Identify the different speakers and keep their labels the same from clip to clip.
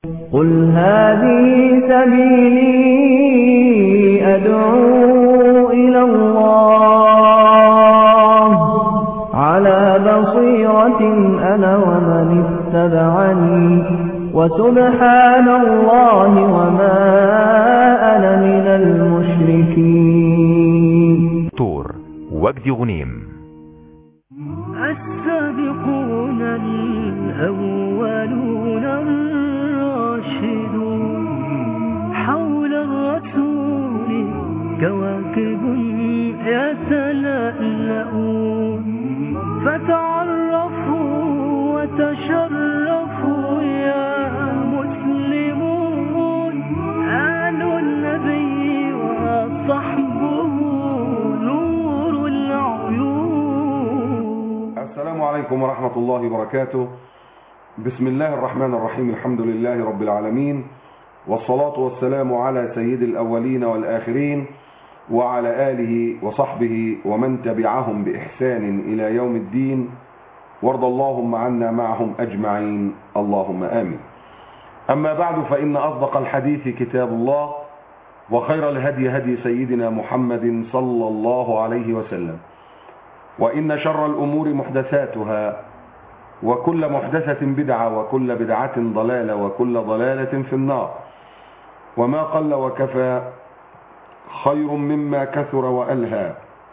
Speaker 1: قل هذه سبيلي أدعو إلى الله على بصيرة أنا ومن اتبعني وسبحان الله وما أنا من المشركين
Speaker 2: طور وجدي غنيم
Speaker 3: السابقون الأولون الراشدون حول الرسول كواكب يتلألؤون فتعرفوا وتشرفوا يا مسلمون آل النبي وصحبه نور العيون
Speaker 4: السلام عليكم ورحمة الله وبركاته بسم الله الرحمن الرحيم الحمد لله رب العالمين والصلاة والسلام على سيد الأولين والآخرين وعلى آله وصحبه ومن تبعهم بإحسان إلى يوم الدين وارض اللهم عنا معهم أجمعين اللهم آمين أما بعد فإن أصدق الحديث كتاب الله وخير الهدي هدي سيدنا محمد صلى الله عليه وسلم وإن شر الأمور محدثاتها وكل محدثة بدعة وكل بدعة ضلالة وكل ضلالة في النار وما قل وكفى خير مما كثر وألهى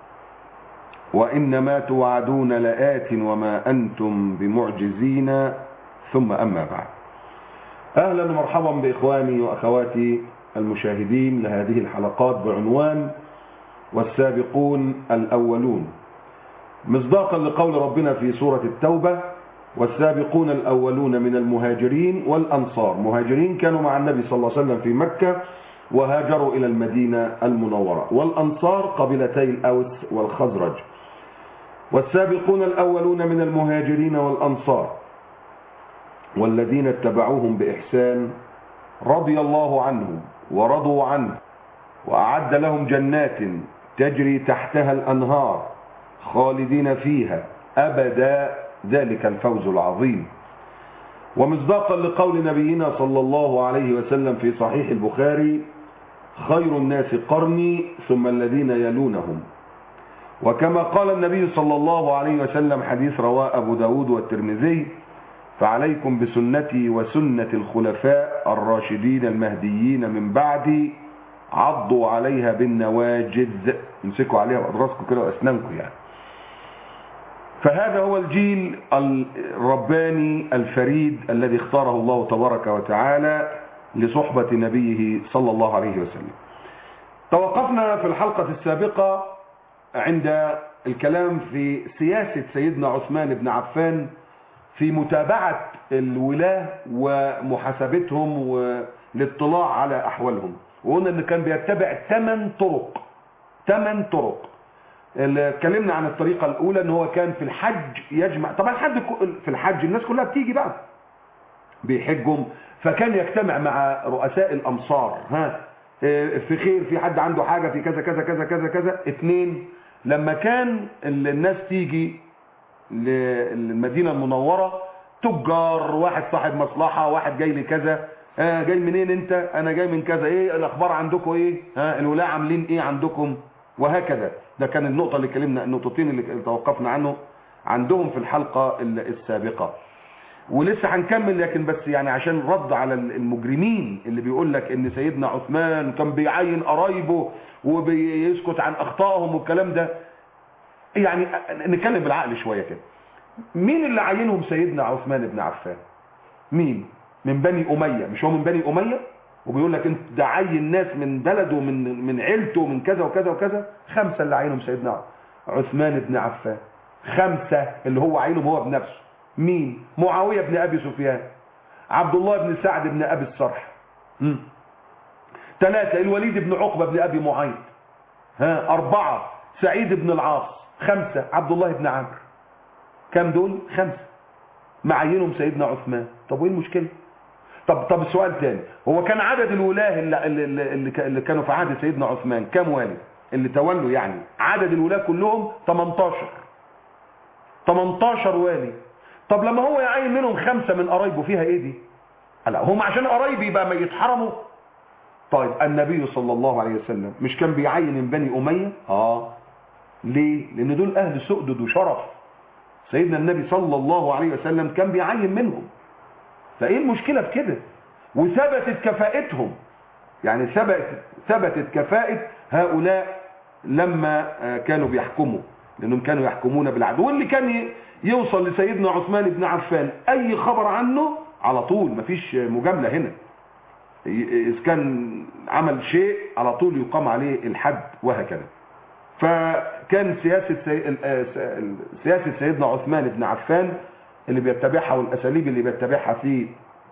Speaker 4: وإنما توعدون لآت وما أنتم بمعجزين ثم أما بعد أهلا ومرحبا بإخواني وأخواتي المشاهدين لهذه الحلقات بعنوان والسابقون الأولون مصداقا لقول ربنا في سورة التوبة والسابقون الأولون من المهاجرين والأنصار مهاجرين كانوا مع النبي صلى الله عليه وسلم في مكة وهاجروا إلى المدينة المنورة والأنصار قبيلتي الأوس والخزرج والسابقون الأولون من المهاجرين والأنصار والذين اتبعوهم بإحسان رضي الله عنهم ورضوا عنه وأعد لهم جنات تجري تحتها الأنهار خالدين فيها أبدا ذلك الفوز العظيم ومصداقا لقول نبينا صلى الله عليه وسلم في صحيح البخاري خير الناس قرني ثم الذين يلونهم وكما قال النبي صلى الله عليه وسلم حديث رواه أبو داود والترمذي فعليكم بسنتي وسنة الخلفاء الراشدين المهديين من بعدي عضوا عليها بالنواجذ امسكوا عليها بأضراسكم كده وأسنانكم يعني فهذا هو الجيل الرباني الفريد الذي اختاره الله تبارك وتعالى لصحبة نبيه صلى الله عليه وسلم توقفنا في الحلقة السابقة عند الكلام في سياسة سيدنا عثمان بن عفان في متابعة الولاة ومحاسبتهم والاطلاع على أحوالهم وقلنا أنه كان بيتبع ثمان طرق ثمان طرق اتكلمنا عن الطريقة الأولى ان هو كان في الحج يجمع طبعا الحج في الحج الناس كلها بتيجي بقى بيحجهم فكان يجتمع مع رؤساء الأمصار ها في خير في حد عنده حاجة في كذا كذا كذا كذا كذا اثنين لما كان الناس تيجي للمدينة المنورة تجار واحد صاحب مصلحة واحد جاي لي كذا آه جاي منين انت انا جاي من كذا ايه الاخبار عندكم ايه ها الولاة عاملين ايه عندكم وهكذا ده كان النقطة اللي كلمنا النقطتين اللي توقفنا عنه عندهم في الحلقة السابقة ولسه هنكمل لكن بس يعني عشان رد على المجرمين اللي بيقول لك ان سيدنا عثمان كان بيعين قرايبه وبيسكت عن اخطائهم والكلام ده يعني نتكلم بالعقل شوية كده مين اللي عينهم سيدنا عثمان بن عفان مين من بني امية مش هو من بني امية وبيقول لك انت ده عين ناس من بلده من من عيلته من كذا وكذا وكذا خمسة اللي عينهم سيدنا عثمان بن عفان خمسة اللي هو عينهم هو بنفسه مين معاوية بن ابي سفيان عبد الله بن سعد بن ابي الصرح ثلاثة الوليد بن عقبة بن ابي معيط ها اربعة سعيد بن العاص خمسة عبد الله بن عمرو كم دول خمسة معينهم سيدنا عثمان طب وايه المشكله طب طب السؤال تاني هو كان عدد الولاه اللي, اللي, اللي, اللي كانوا في عهد سيدنا عثمان كام والي اللي تولوا يعني عدد الولاه كلهم 18 18 والي طب لما هو يعين منهم خمسة من قرايبه فيها ايه دي لا هم عشان قرايبي بقى ما يتحرموا طيب النبي صلى الله عليه وسلم مش كان بيعين من بني أمية اه ليه لان دول اهل سؤدد وشرف سيدنا النبي صلى الله عليه وسلم كان بيعين منهم فايه المشكلة في كده وثبتت كفاءتهم يعني ثبتت ثبتت كفاءة هؤلاء لما آه، كانوا بيحكموا لانهم كانوا يحكمون بالعدل واللي كان ي- يوصل لسيدنا عثمان بن عفان اي خبر عنه على طول مفيش مجاملة هنا ي- اذا كان عمل شيء على طول يقام عليه الحد وهكذا فكان سياسة سي... ال- آه، س- ال- سياسة سيدنا عثمان بن عفان اللي بيتبعها والاساليب اللي بيتبعها في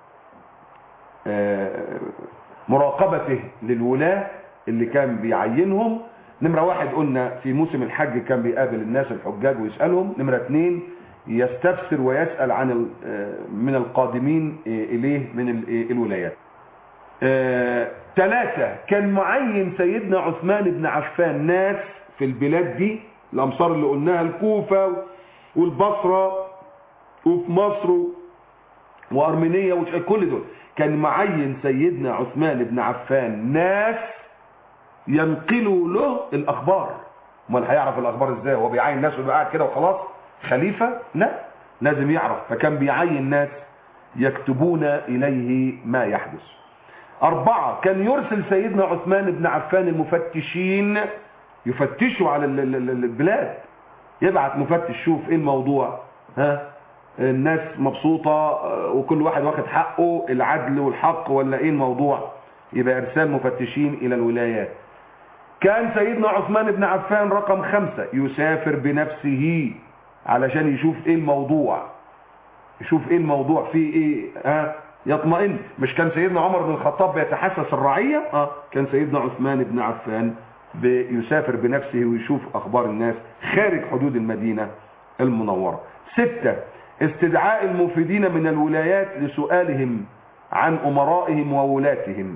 Speaker 4: آه، مراقبته للولاة اللي كان بيعينهم نمرة واحد قلنا في موسم الحج كان بيقابل الناس الحجاج ويسألهم نمرة اثنين يستفسر ويسأل عن ال- آه، من القادمين آه، إليه من ال- آه، الولايات ثلاثة كان معين سيدنا عثمان بن عفان ناس في البلاد دي الأمصار اللي قلناها الكوفة والبصرة وفي مصر وارمينيا وكل دول كان معين سيدنا عثمان بن عفان ناس ينقلوا له الاخبار امال هيعرف الاخبار ازاي هو بيعين ناس ويبقى قاعد كده وخلاص خليفه لا لازم يعرف فكان بيعين ناس يكتبون اليه ما يحدث أربعة كان يرسل سيدنا عثمان بن عفان المفتشين يفتشوا على ال- ال- ال- البلاد يبعت مفتش شوف ايه الموضوع ها الناس مبسوطة آه، وكل واحد واخد حقه العدل والحق ولا ايه الموضوع يبقى ارسال مفتشين الى الولايات كان سيدنا عثمان بن عفان رقم خمسة يسافر بنفسه علشان يشوف ايه الموضوع يشوف ايه الموضوع فيه ايه ها يطمئن مش كان سيدنا عمر بن الخطاب بيتحسس الرعية اه كان سيدنا عثمان بن عفان بيسافر بنفسه ويشوف اخبار الناس خارج حدود المدينة المنورة ستة استدعاء المفيدين من الولايات لسؤالهم عن امرائهم وولاتهم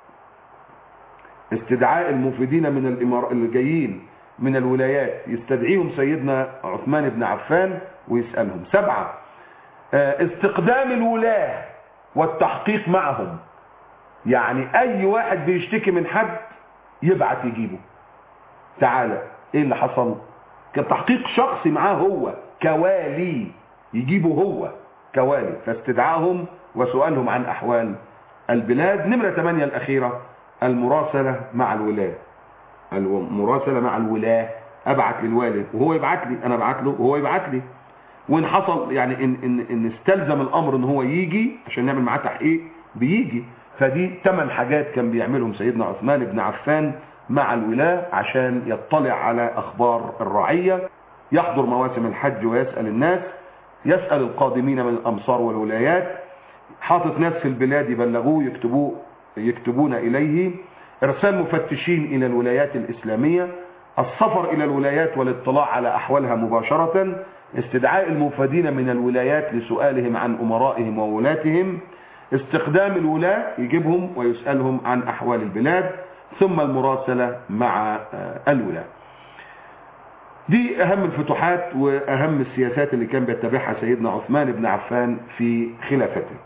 Speaker 4: استدعاء المفيدين من الإمار... الجايين من الولايات يستدعيهم سيدنا عثمان بن عفان ويسألهم سبعة آه، استقدام الولاة والتحقيق معهم يعني اي واحد بيشتكي من حد يبعت يجيبه تعالى ايه اللي حصل كان تحقيق شخصي معاه هو كوالي يجيبه هو كوالي فاستدعائهم وسؤالهم عن احوال البلاد نمرة 8 الاخيرة المراسلة مع الولاة المراسلة مع الولاة ابعت للوالي وهو يبعت لي انا ابعت له وهو يبعت لي وان حصل يعني ان ان ان استلزم الامر ان هو يجي عشان نعمل معاه تحقيق بيجي فدي ثمان حاجات كان بيعملهم سيدنا عثمان بن عفان مع الولاة عشان يطلع على اخبار الرعية يحضر مواسم الحج ويسأل الناس يسأل القادمين من الامصار والولايات حاطط ناس في البلاد يبلغوه يكتبوه يكتبون اليه ارسال مفتشين الى الولايات الاسلامية السفر الى الولايات والاطلاع على احوالها مباشرة استدعاء المفادين من الولايات لسؤالهم عن امرائهم وولاتهم استخدام الولاة يجيبهم ويسألهم عن احوال البلاد ثم المراسلة مع آه، الولاة دي اهم الفتوحات واهم السياسات اللي كان بيتبعها سيدنا عثمان بن عفان في خلافته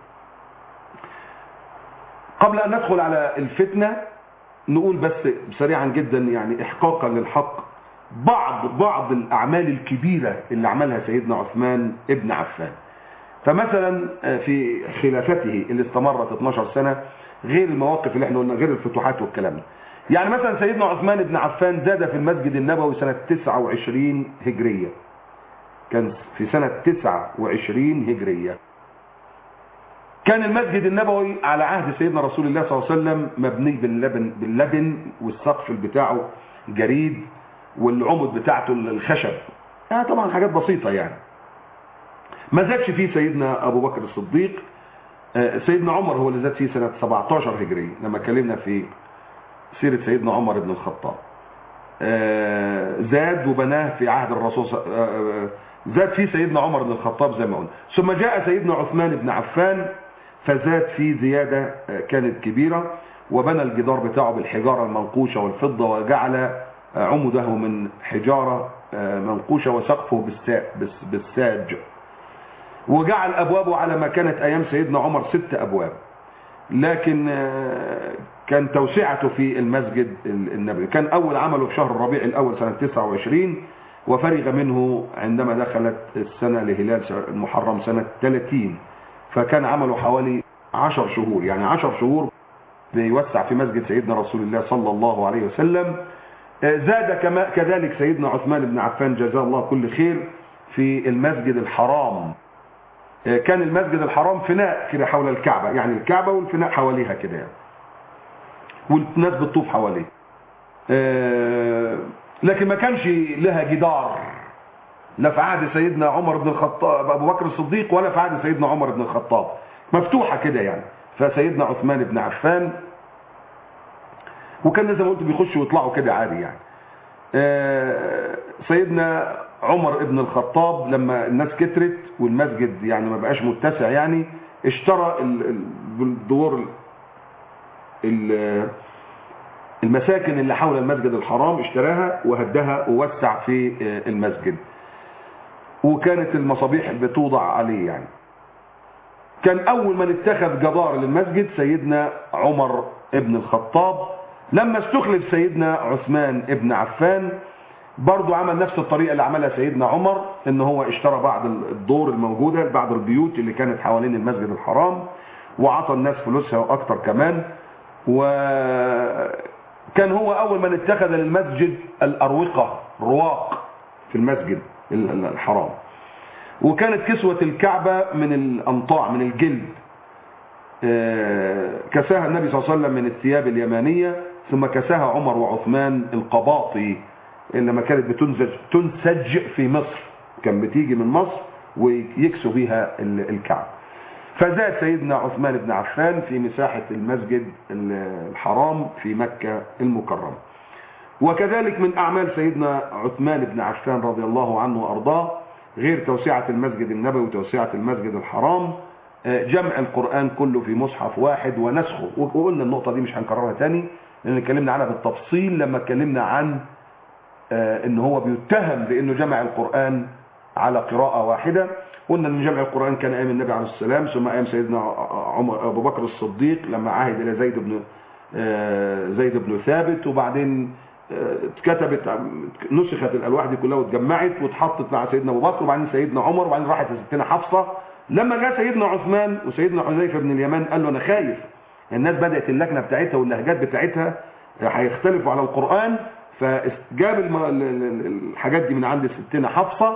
Speaker 4: قبل ان ندخل على الفتنة نقول بس سريعا جدا يعني احقاقا للحق بعض بعض الاعمال الكبيرة اللي عملها سيدنا عثمان ابن عفان فمثلا في خلافته اللي استمرت 12 سنة غير المواقف اللي احنا قلنا غير الفتوحات والكلام ده يعني مثلا سيدنا عثمان بن عفان زاد في المسجد النبوي سنة 29 هجرية كان في سنة 29 هجرية كان المسجد النبوي على عهد سيدنا رسول الله صلى الله عليه وسلم مبني باللبن باللبن والسقف بتاعه جريد والعمد بتاعته الخشب يعني طبعا حاجات بسيطة يعني ما زادش فيه سيدنا ابو بكر الصديق آه، سيدنا عمر هو اللي زاد فيه سنة 17 هجرية لما اتكلمنا في سيرة سيدنا عمر بن الخطاب آه، زاد وبناه في عهد الرسول ص- آه، آه، زاد فيه سيدنا عمر بن الخطاب زي ما قلنا ثم جاء سيدنا عثمان بن عفان فزاد فيه زيادة آه، كانت كبيرة وبنى الجدار بتاعه بالحجارة المنقوشة والفضة وجعل آه، عمده من حجارة آه، منقوشة وسقفه بالسا- بالس- بالساج وجعل أبوابه على ما كانت أيام سيدنا عمر ست أبواب لكن آه، كان توسعته في المسجد النبوي كان أول عمله في شهر الربيع الأول سنة 29 وفرغ منه عندما دخلت السنة لهلال المحرم سنة 30 فكان عمله حوالي 10 شهور يعني 10 شهور بيوسع في مسجد سيدنا رسول الله صلى الله عليه وسلم آه، زاد كما كذلك سيدنا عثمان بن عفان جزاه الله كل خير في المسجد الحرام آه، كان المسجد الحرام فناء كده حول الكعبة يعني الكعبة والفناء حواليها كده يعني والناس بتطوف حواليه آه، لكن ما كانش لها جدار لا في عهد سيدنا عمر بن الخطاب ابو بكر الصديق ولا في عهد سيدنا عمر بن الخطاب مفتوحه كده يعني فسيدنا عثمان بن عفان وكان زي ما قلت بيخشوا ويطلعوا كده عادي يعني آه، سيدنا عمر بن الخطاب لما الناس كترت والمسجد يعني ما بقاش متسع يعني اشترى ال- ال- الدور ال- المساكن اللي حول المسجد الحرام اشتراها وهدها ووسع في آه، المسجد وكانت المصابيح بتوضع عليه يعني كان اول من اتخذ جدار للمسجد سيدنا عمر ابن الخطاب لما استخلف سيدنا عثمان ابن عفان برضو عمل نفس الطريقة اللي عملها سيدنا عمر ان هو اشترى بعض الدور الموجودة بعض البيوت اللي كانت حوالين المسجد الحرام وعطى الناس فلوسها واكتر كمان وكان هو اول من اتخذ للمسجد الاروقة رواق في المسجد الحرام وكانت كسوة الكعبة من الأنطاع من الجلد آه، كساها النبي صلى الله عليه وسلم من الثياب اليمانية ثم كساها عمر وعثمان القباطي اللي لما كانت بتنسج تنسج في مصر كان بتيجي من مصر ويكسوا بيها ال- الكعبة فزاد سيدنا عثمان بن عفان في مساحة المسجد الحرام في مكة المكرمة وكذلك من أعمال سيدنا عثمان بن عفان رضي الله عنه وأرضاه غير توسعة المسجد النبوي وتوسعة المسجد الحرام آه، جمع القرآن كله في مصحف واحد ونسخه وقلنا النقطة دي مش هنكررها تاني لأن اتكلمنا عنها بالتفصيل لما اتكلمنا عن آه، ان هو بيتهم بانه جمع القرآن على قراءة واحدة قلنا ان جمع القرآن كان ايام النبي عليه السلام ثم ايام سيدنا عمر ابو بكر الصديق لما عهد الى زيد بن آه، زيد بن ثابت وبعدين آه، اتكتبت نسخت الالواح دي كلها واتجمعت واتحطت مع سيدنا ابو بكر وبعدين سيدنا عمر وبعدين راحت لستنا حفصه لما جاء سيدنا عثمان وسيدنا حذيفه بن اليمان قال له انا خايف الناس بدات اللجنه بتاعتها واللهجات بتاعتها هيختلفوا على القران فجاب الم- ال- ال- الحاجات دي من عند ستنا حفصه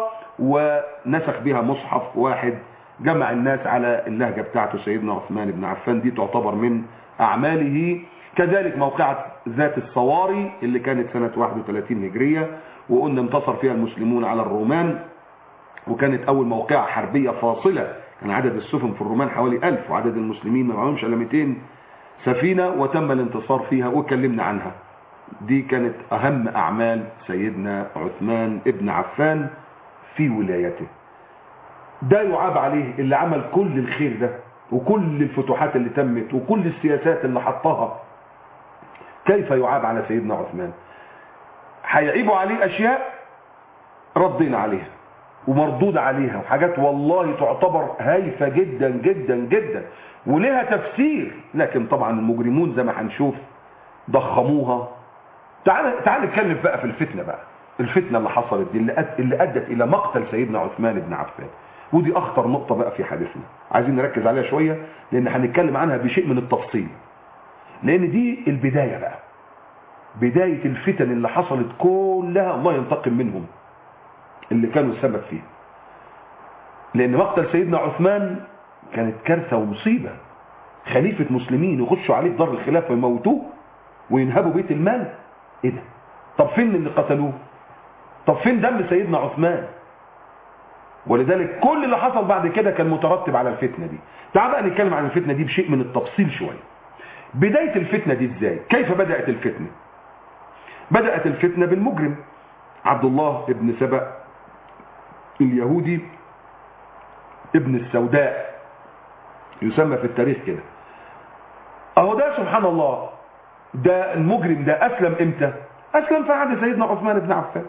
Speaker 4: ونسخ بها مصحف واحد جمع الناس على اللهجه بتاعته سيدنا عثمان بن عفان دي تعتبر من اعماله كذلك موقعة ذات الصواري اللي كانت سنة 31 هجرية وقلنا انتصر فيها المسلمون على الرومان وكانت أول موقعة حربية فاصلة كان عدد السفن في الرومان حوالي 1000 وعدد المسلمين ما معهمش إلا 200 سفينة وتم الانتصار فيها واتكلمنا عنها دي كانت أهم أعمال سيدنا عثمان ابن عفان في ولايته ده يعاب عليه اللي عمل كل الخير ده وكل الفتوحات اللي تمت وكل السياسات اللي حطها كيف يعاب على سيدنا عثمان هيعيبوا عليه اشياء ردينا عليها ومردود عليها وحاجات والله تعتبر هايفة جدا جدا جدا ولها تفسير لكن طبعا المجرمون زي ما هنشوف ضخموها تعال تعال نتكلم بقى في الفتنة بقى الفتنة اللي حصلت دي اللي أد- اللي ادت الى مقتل سيدنا عثمان بن عفان ودي اخطر نقطة بقى في حديثنا عايزين نركز عليها شوية لان هنتكلم عنها بشيء من التفصيل لان دي البداية بقى بداية الفتن اللي حصلت كلها الله ينتقم منهم اللي كانوا السبب فيها لان مقتل سيدنا عثمان كانت كارثة ومصيبة خليفة مسلمين يخشوا عليه في دار الخلافة ويموتوه وينهبوا بيت المال ايه ده طب فين اللي قتلوه طب فين دم سيدنا عثمان ولذلك كل اللي حصل بعد كده كان مترتب على الفتنة دي تعال بقى نتكلم عن الفتنة دي بشيء من التفصيل شوية بداية الفتنة دي ازاي كيف بدأت الفتنة بدأت الفتنة بالمجرم عبد الله ابن سبأ اليهودي ابن السوداء يسمى في التاريخ كده اهو ده سبحان الله ده المجرم ده اسلم امتى اسلم في عهد سيدنا عثمان بن عفان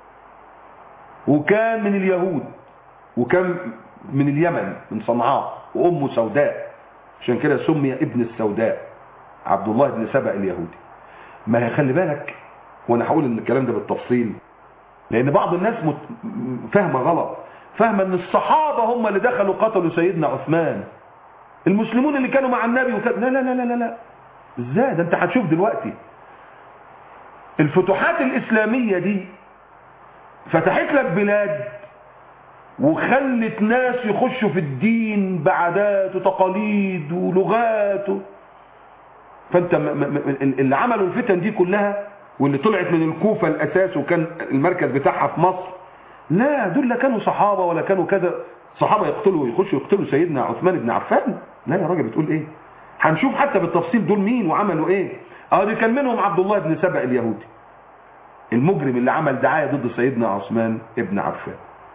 Speaker 4: وكان من اليهود وكان من اليمن من صنعاء وامه سوداء عشان كده سمي ابن السوداء عبد الله بن سبأ اليهودي ما هي خلي بالك وانا هقول ان الكلام ده بالتفصيل لان بعض الناس مت... فاهمه غلط فاهمه ان الصحابه هم اللي دخلوا قتلوا سيدنا عثمان المسلمون اللي كانوا مع النبي وكان... لا لا لا لا لا ازاي ده انت هتشوف دلوقتي الفتوحات الاسلاميه دي فتحت لك بلاد وخلت ناس يخشوا في الدين بعادات وتقاليد ولغات و... فانت م... م... م... اللي عملوا الفتن دي كلها واللي طلعت من الكوفة الأساس وكان المركز بتاعها في مصر لا دول لا كانوا صحابة ولا كانوا كذا صحابة يقتلوا يخشوا يقتلوا سيدنا عثمان بن عفان لا يا راجل بتقول ايه هنشوف حتى بالتفصيل دول مين وعملوا ايه اه دي كان منهم عبد الله بن سبأ اليهودي المجرم اللي عمل دعاية ضد سيدنا عثمان ابن عفان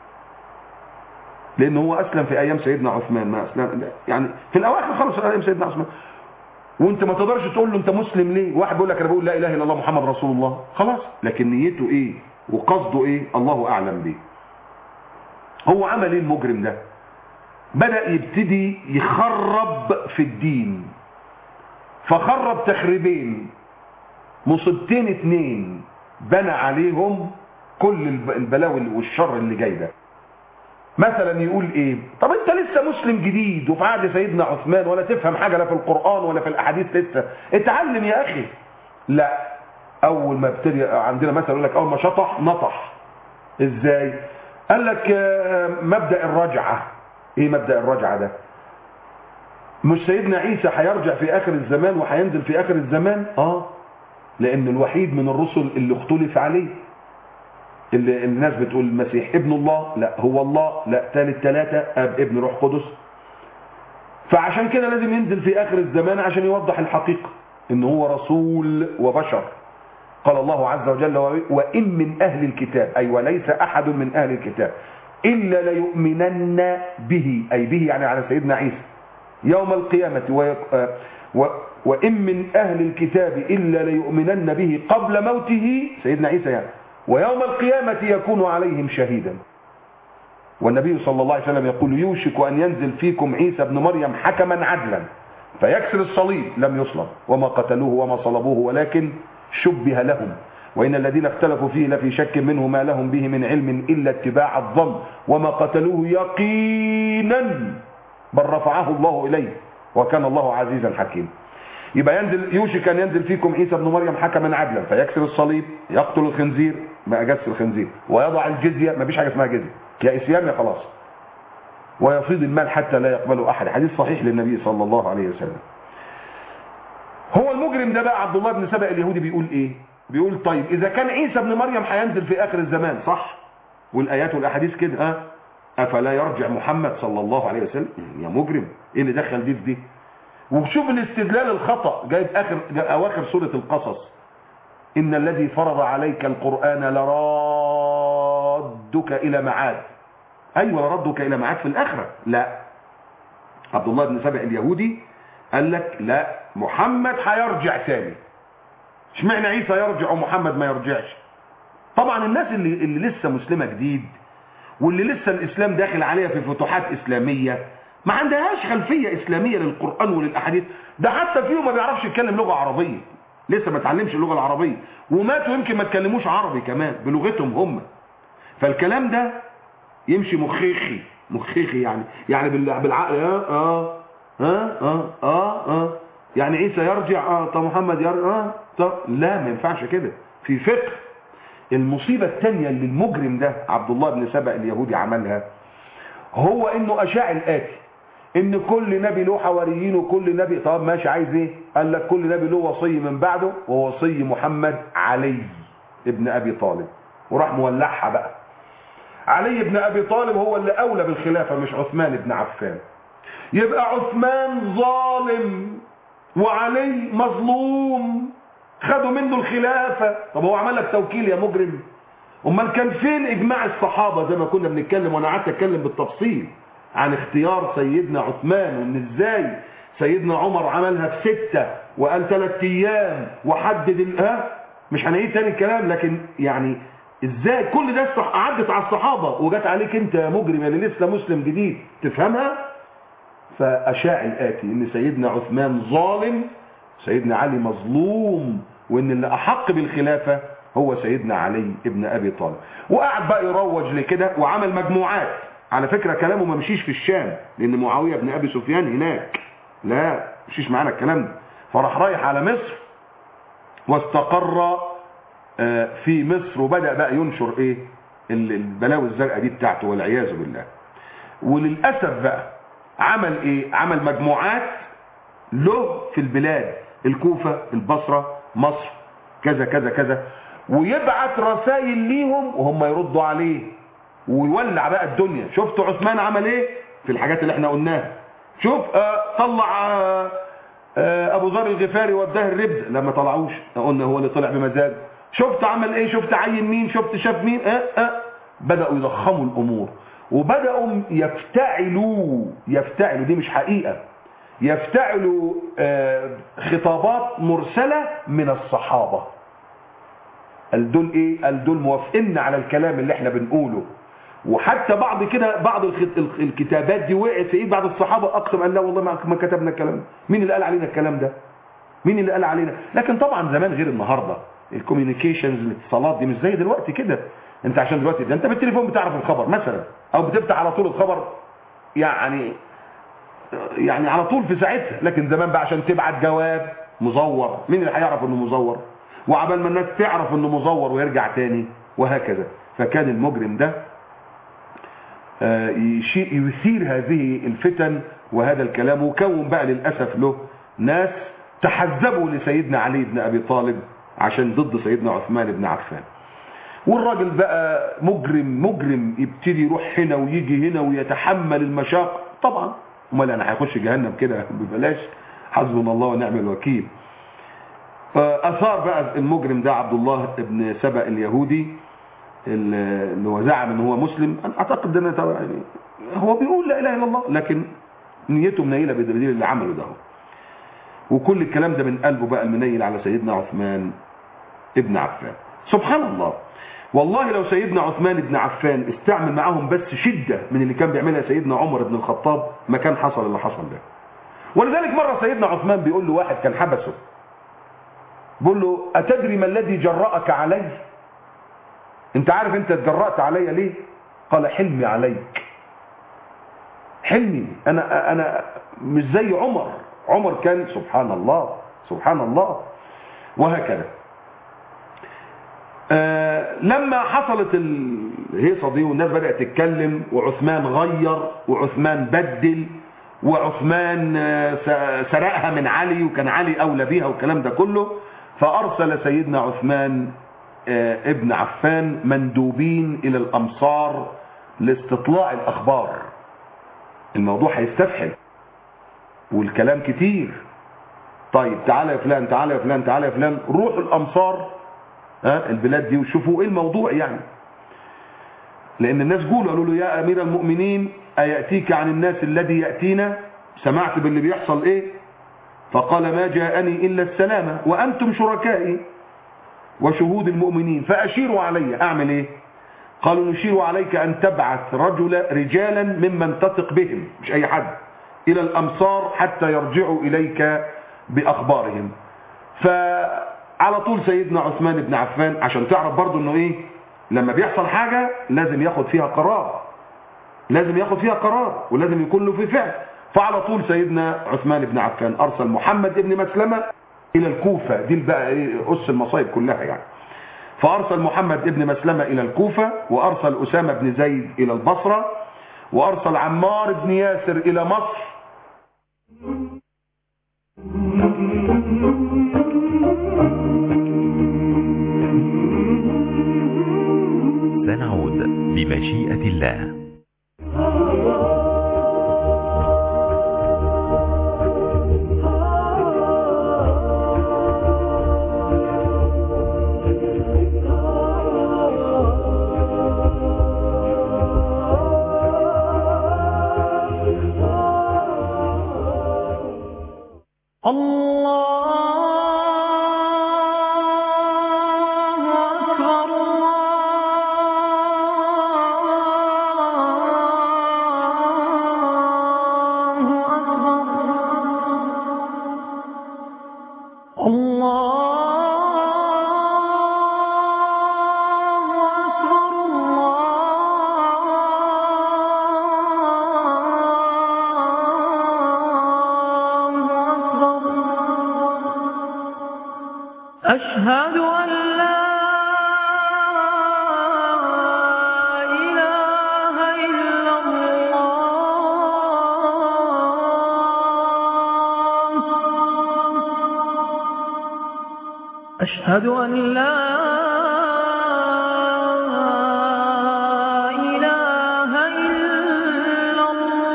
Speaker 4: لان هو اسلم في ايام سيدنا عثمان ما اسلم يعني في الاواخر خلص ايام سيدنا عثمان وانت ما تقدرش تقول له انت مسلم ليه واحد بيقول لك انا بقول لا اله الا الله محمد رسول الله خلاص لكن نيته ايه وقصده ايه الله اعلم بيه هو عمل ايه المجرم ده بدأ يبتدي يخرب في الدين فخرب تخريبين مصيبتين اتنين بنى عليهم كل البلاوي والشر اللي جاي ده مثلا يقول ايه طب انت لسه مسلم جديد وفي عهد سيدنا عثمان ولا تفهم حاجه لا في القران ولا في الاحاديث لسه اتعلم يا اخي لا اول ما ابتدي عندنا مثلا يقول لك اول ما شطح نطح ازاي قال لك مبدا الرجعه ايه مبدا الرجعه ده مش سيدنا عيسى هيرجع في اخر الزمان وهينزل في اخر الزمان اه لان الوحيد من الرسل اللي اختلف عليه اللي الناس بتقول المسيح ابن الله لا هو الله لا ثالث ثلاثة اب ابن روح قدس فعشان كده لازم ينزل في اخر الزمان عشان يوضح الحقيقة ان هو رسول وبشر قال الله عز وجل وإن من أهل الكتاب أي وليس أحد من أهل الكتاب إلا ليؤمنن به أي به يعني على سيدنا عيسى يوم القيامة و... و... وإن من أهل الكتاب إلا ليؤمنن به قبل موته سيدنا عيسى يعني ويوم القيامة يكون عليهم شهيدا والنبي صلى الله عليه وسلم يقول يوشك أن ينزل فيكم عيسى بن مريم حكما عدلا فيكسر الصليب لم يصلب وما قتلوه وما صلبوه ولكن شبه لهم وإن الذين اختلفوا فيه لفي شك منه ما لهم به من علم إلا اتباع الظن وما قتلوه يقينا بل رفعه الله إليه وكان الله عزيزا حكيما يبقى ينزل يوشك أن ينزل فيكم عيسى بن مريم حكما عدلا فيكسر الصليب يقتل الخنزير ما أجس الخنزير ويضع الجزية ما فيش حاجة اسمها جزية يا إسلام يا خلاص ويفيض المال حتى لا يقبله أحد حديث صحيح للنبي صلى الله عليه وسلم هو المجرم ده بقى عبد الله بن سبأ اليهودي بيقول ايه بيقول طيب اذا كان عيسى بن مريم هينزل في اخر الزمان صح والايات والاحاديث كده ها افلا يرجع محمد صلى الله عليه وسلم يا مجرم ايه اللي دخل دي في دي وشوف الاستدلال الخطأ جايب اخر جايب اواخر سورة القصص ان الذي فرض عليك القرآن لرادك الى معاد ايوه لردك الى معاد في الاخرة لا عبد الله بن سبأ اليهودي قال لك لا محمد هيرجع تاني اشمعنى عيسى يرجع ومحمد ما يرجعش طبعا الناس اللي, اللي لسه مسلمة جديد واللي لسه الاسلام داخل عليها في فتوحات اسلامية ما عندهاش خلفية اسلامية للقرآن وللاحاديث ده حتى فيهم ما بيعرفش يتكلم لغة عربية لسه ما اتعلمش اللغة العربية وماتوا يمكن ما تكلموش عربي كمان بلغتهم هم فالكلام ده يمشي مخيخي مخيخي يعني يعني بالعقل اه اه اه اه اه اه يعني عيسى يرجع اه طب محمد يرجع اه طب لا ما ينفعش كده في فقه المصيبة الثانية اللي المجرم ده عبد الله بن سبأ اليهودي عملها هو انه اشاع الاتي ان كل نبي له حواريين وكل نبي طب ماشي عايز ايه قال لك كل نبي له وصي من بعده ووصي محمد علي ابن ابي طالب وراح مولعها بقى علي بن ابي طالب هو اللي اولى بالخلافة مش عثمان بن عفان يبقى عثمان ظالم وعلي مظلوم خدوا منه الخلافة طب هو عمل لك توكيل يا مجرم امال كان فين اجماع الصحابة زي ما كنا بنتكلم وانا قعدت اتكلم بالتفصيل عن اختيار سيدنا عثمان وان ازاي سيدنا عمر عملها في ستة وقال ثلاث ايام وحدد ال- ها مش هنعيد تاني الكلام لكن يعني ازاي كل ده الصح- عدت على الصحابة وجت عليك انت يا مجرم اللي لسه مسلم جديد تفهمها فأشاع الآتي إن سيدنا عثمان ظالم سيدنا علي مظلوم وإن اللي أحق بالخلافة هو سيدنا علي ابن أبي طالب وقعد بقى يروج لكده وعمل مجموعات على فكرة كلامه ما مشيش في الشام لأن معاوية بن أبي سفيان هناك لا مشيش معانا الكلام ده فراح رايح على مصر واستقر آه، في مصر وبدأ بقى ينشر ايه ال- البلاوي الزرقاء دي بتاعته والعياذ بالله وللأسف بقى عمل ايه عمل مجموعات له في البلاد الكوفة البصرة مصر كذا كذا كذا ويبعت رسائل ليهم وهم يردوا عليه ويولع بقى الدنيا شفتوا عثمان عمل ايه في الحاجات اللي احنا قلناها شوف آه طلع آه آه ابو ذر الغفاري وداه الربد لما طلعوش قلنا هو اللي طلع بمزاج شفت عمل ايه شفت عين مين شفت شاف مين اه اه بدأوا يضخموا الامور وبدأوا يفتعلوا يفتعلوا دي مش حقيقة يفتعلوا آه خطابات مرسلة من الصحابة قال دول ايه قال دول موافقين على الكلام اللي احنا بنقوله وحتى بعض كده بعض الخط- الخ- الكتابات دي وقعت في ايد بعض الصحابه اقسم قال لا والله ما ما كتبنا الكلام ده مين اللي قال علينا الكلام ده مين اللي قال علينا لكن طبعا زمان غير النهارده الكوميونيكيشنز الاتصالات دي مش زي دلوقتي كده انت عشان دلوقتي ده انت بالتليفون بتعرف الخبر مثلا او بتفتح على طول الخبر يعني يعني على طول في ساعتها لكن زمان بقى عشان تبعت جواب مزور مين اللي هيعرف انه مزور وعبال ما الناس تعرف انه مزور ويرجع تاني وهكذا فكان المجرم ده آه، يشي- يثير هذه الفتن وهذا الكلام وكون بقى للأسف له ناس تحزبوا لسيدنا علي بن أبي طالب عشان ضد سيدنا عثمان بن عفان والراجل بقى مجرم مجرم يبتدي يروح هنا ويجي هنا ويتحمل المشاق طبعا امال انا هيخش جهنم كده ببلاش حسبنا الله ونعم الوكيل اثار بقى المجرم ده عبد الله بن سبأ اليهودي اللي هو زعم ان هو مسلم انا اعتقد ده أنا طبعا يعني هو بيقول لا اله الا الله لكن نيته منيله بدليل اللي عمله ده هو. وكل الكلام ده من قلبه بقى المنيل على سيدنا عثمان ابن عفان سبحان الله والله لو سيدنا عثمان بن عفان استعمل معاهم بس شدة من اللي كان بيعملها سيدنا عمر بن الخطاب ما كان حصل اللي حصل ده ولذلك مرة سيدنا عثمان بيقول له واحد كان حبسه بيقول له أتدري ما الذي جرأك علي انت عارف انت اتجرأت علي ليه قال حلمي عليك حلمي انا انا مش زي عمر عمر كان سبحان الله سبحان الله وهكذا آه لما حصلت الهيصه دي والناس بدات تتكلم وعثمان غير وعثمان بدل وعثمان آه، س- سرقها من علي وكان علي اولى بيها والكلام ده كله فارسل سيدنا عثمان آه، ابن عفان مندوبين الى الامصار لاستطلاع الاخبار الموضوع هيستفحل والكلام كتير طيب تعالى يا فلان تعالى يا فلان تعالى يا فلان روحوا الامصار ها البلاد دي وشوفوا ايه الموضوع يعني لان الناس قولوا قالوا له يا امير المؤمنين اياتيك عن الناس الذي ياتينا سمعت باللي بيحصل ايه فقال ما جاءني الا السلامه وانتم شركائي وشهود المؤمنين فاشيروا علي اعمل ايه قالوا نشير عليك ان تبعث رجل رجالا ممن تثق بهم مش اي حد الى الامصار حتى يرجعوا اليك باخبارهم فعلى طول سيدنا عثمان بن عفان عشان تعرف برضو انه ايه لما بيحصل حاجة لازم ياخد فيها قرار لازم ياخد فيها قرار ولازم يكون له في فعل فعلى طول سيدنا عثمان بن عفان ارسل محمد بن مسلمة الى الكوفة دي بقى ايه اس المصايب كلها يعني فارسل محمد بن مسلمة الى الكوفة وارسل اسامة بن زيد الى البصرة وارسل عمار بن ياسر الى مصر
Speaker 2: سنعود بمشيئة الله
Speaker 3: الله أكبر الله أكبر الله أكبر أشهد أن لا إله إلا الله أشهد أن لا إله إلا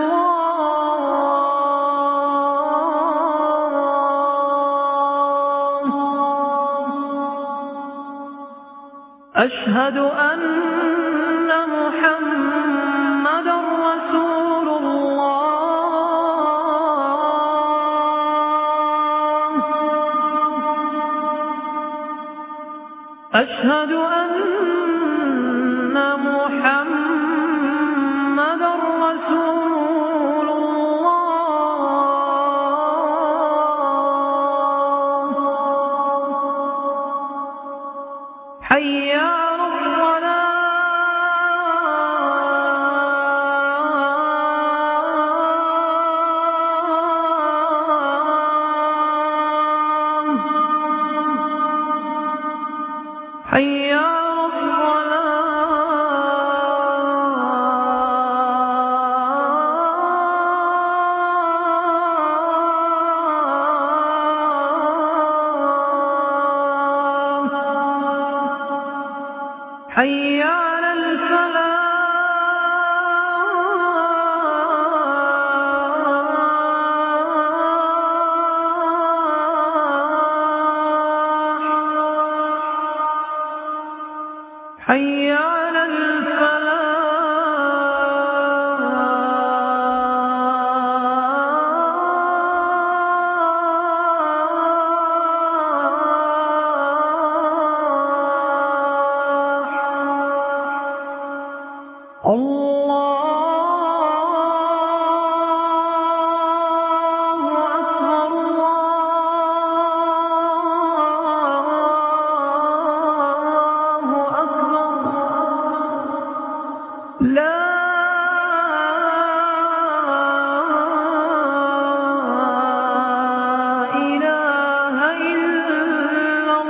Speaker 3: الله أشهد أن محمد رسول الله أشهد أن محمد رسول الله حي على الصلاة حي على الفلاح حي على الفلاح حي على الفلاح الله أكبر الله أكبر لا إله إلا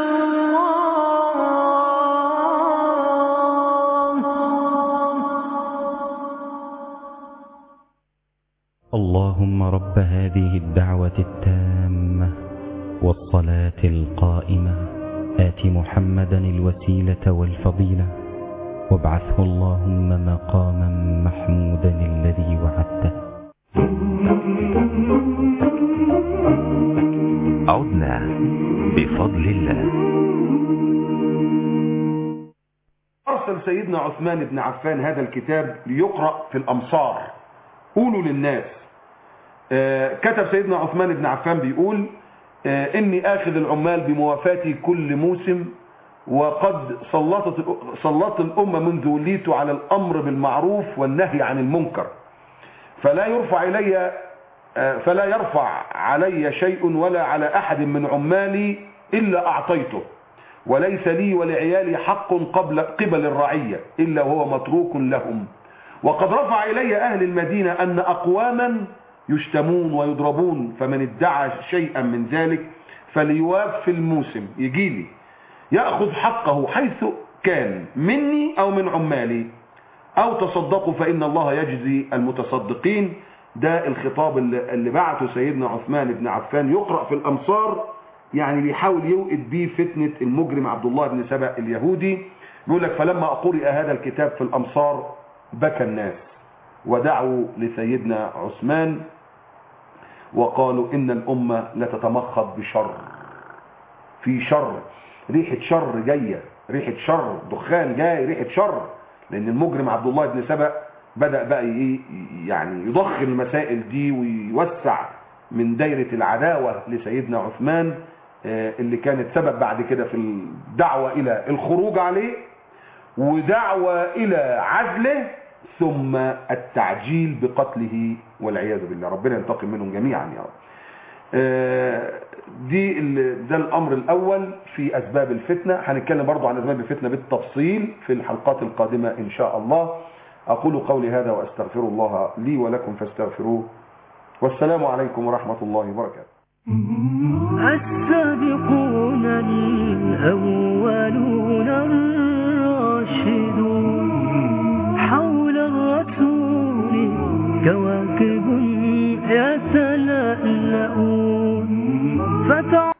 Speaker 3: الله
Speaker 5: اللهم رب هذه الدعوة التامة والصلاة القائمة آت محمدا الوسيلة والفضيلة وابعثه اللهم مقاما محمودا الذي وعدته
Speaker 2: عدنا بفضل الله
Speaker 4: أرسل سيدنا عثمان بن عفان هذا الكتاب ليقرأ في الأمصار قولوا للناس آه، كتب سيدنا عثمان بن عفان بيقول آه، إني آخذ العمال بموافاتي كل موسم وقد سلطت سلطت الأمة منذ وليت على الأمر بالمعروف والنهي عن المنكر فلا يرفع إلي آه، فلا يرفع علي شيء ولا على أحد من عمالي إلا أعطيته وليس لي ولعيالي حق قبل قبل الرعية إلا وهو متروك لهم وقد رفع إلي أهل المدينة أن أقواما يشتمون ويضربون فمن ادعى شيئا من ذلك فليواف في الموسم يجيلي يأخذ حقه حيث كان مني أو من عمالي أو تصدقوا فإن الله يجزي المتصدقين ده الخطاب اللي اللي بعته سيدنا عثمان بن عفان يقرأ في الأمصار يعني بيحاول يوقد بيه فتنة المجرم عبد الله بن سبأ اليهودي بيقول لك فلما قرئ هذا الكتاب في الأمصار بكى الناس ودعوا لسيدنا عثمان وقالوا إن الأمة لتتمخض بشر في شر ريحة شر جاية ريحة شر دخان جاي ريحة شر لأن المجرم عبد الله بن سبأ بدأ بقى ايه يعني يضخم المسائل دي ويوسع من دايرة العداوة لسيدنا عثمان آه، اللي كانت سبب بعد كده في الدعوة إلى الخروج عليه ودعوة إلى عزله ثم التعجيل بقتله والعياذ بالله ربنا ينتقم منهم جميعا يا رب آه، دي ال- ده الامر الاول في اسباب الفتنه هنتكلم برضو عن اسباب الفتنه بالتفصيل في الحلقات القادمه ان شاء الله اقول قولي هذا واستغفر الله لي ولكم فاستغفروه والسلام عليكم ورحمه الله وبركاته
Speaker 3: السابقون الأولون الراشدون حول الرسول كواكب يتلألؤون فتع